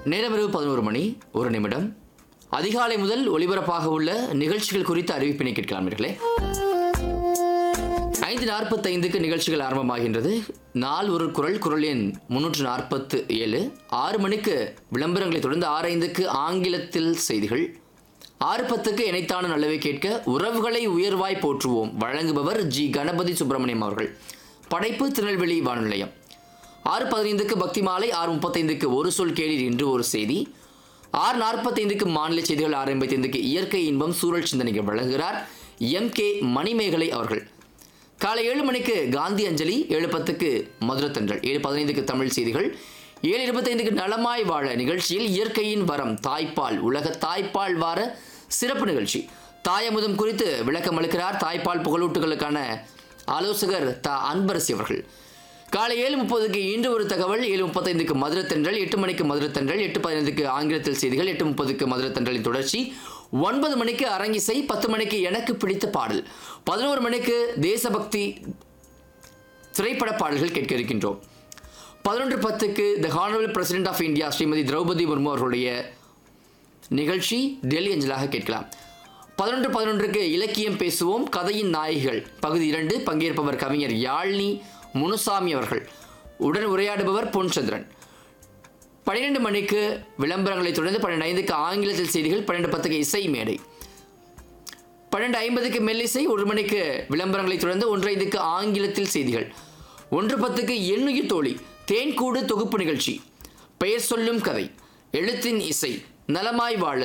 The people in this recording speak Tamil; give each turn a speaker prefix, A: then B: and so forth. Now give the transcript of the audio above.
A: நேரம் இரவு பதினோரு மணி ஒரு நிமிடம் அதிகாலை முதல் ஒளிபரப்பாக உள்ள நிகழ்ச்சிகள் குறித்த அறிவிப்பினை கேட்கலாம் நேர்களே ஐந்து நாற்பத்தைந்துக்கு நிகழ்ச்சிகள் ஆரம்பமாகின்றது நாள் ஒரு குரல் குரல் எண் முன்னூற்று நாற்பத்து ஏழு ஆறு மணிக்கு விளம்பரங்களை தொடர்ந்து ஆறு ஐந்துக்கு ஆங்கிலத்தில் செய்திகள் ஆறு பத்துக்கு இணைத்தான நல்லவை கேட்க உறவுகளை உயர்வாய் போற்றுவோம் வழங்குபவர் ஜி கணபதி சுப்பிரமணியம் அவர்கள் படைப்பு திருநெல்வேலி வானொலி நிலையம் ஆறு பதினைந்துக்கு பக்தி மாலை ஆறு முப்பத்தைந்துக்கு ஒரு சொல் கேளீர் என்று ஒரு செய்தி ஆறு நாற்பத்தைந்துக்கு மாநில செய்திகள் ஆறு ஐம்பத்தைந்துக்கு இயற்கை இன்பம் சூழல் சிந்தனைகள் வழங்குகிறார் எம் கே மணிமேகலை அவர்கள் காலை ஏழு மணிக்கு காந்தி அஞ்சலி ஏழு பத்துக்கு மதுரத்தன்றல் ஏழு பதினைந்துக்கு தமிழ் செய்திகள் ஏழு இருபத்தைந்துக்கு நலமாய் வாழ நிகழ்ச்சியில் இயற்கையின் வரம் தாய்ப்பால் உலக தாய்ப்பால் வார சிறப்பு நிகழ்ச்சி தாயமுதம் குறித்து விளக்கம் அளிக்கிறார் தாய்ப்பால் புகழூட்டுகளுக்கான ஆலோசகர் த அன்பரசி அவர்கள் காலை ஏழு முப்பதுக்கு இன்று ஒரு தகவல் ஏழு முப்பத்தைந்துக்கு மதுரத்தன்றல் எட்டு மணிக்கு மதுரத்தன்றல் எட்டு பதினைந்துக்கு ஆங்கிலத்தில் செய்திகள் எட்டு முப்பதுக்கு மதுரத்தன்றலின் தொடர்ச்சி ஒன்பது மணிக்கு அரங்கிசை பத்து மணிக்கு எனக்கு பிடித்த பாடல் பதினோரு மணிக்கு தேசபக்தி திரைப்பட பாடல்கள் கேட்க இருக்கின்றோம் பதினொன்று பத்துக்கு the honourable president of India Shrimati Droupadi Murmu அவர்களுடைய நிகழ்ச்சி டெல்லி அஞ்சலாக கேட்கலாம் பதினொன்று பதினொன்றுக்கு இலக்கியம் பேசுவோம் கதையின் நாயகிகள் பகுதி இரண்டு பங்கேற்பவர் கவிஞர் யாழ்னி முனுசாமி அவர்கள் உடன் உரையாடுபவர் பொன்சந்திரன் பன்னிரெண்டு மணிக்கு விளம்பரங்களை தொடர்ந்து பன்னெண்டு ஐந்துக்கு ஆங்கிலத்தில் செய்திகள் பன்னெண்டு பத்துக்கு இசை மேடை பன்னெண்டு ஐம்பதுக்கு மெல்லிசை ஒரு மணிக்கு விளம்பரங்களை தொடர்ந்து ஒன்று ஐந்துக்கு ஆங்கிலத்தில் செய்திகள் ஒன்று பத்துக்கு எண்ணுயிர் தோழி தேன்கூடு தொகுப்பு நிகழ்ச்சி பெயர் சொல்லும் கதை எழுத்தின் இசை நலமாய் வாழ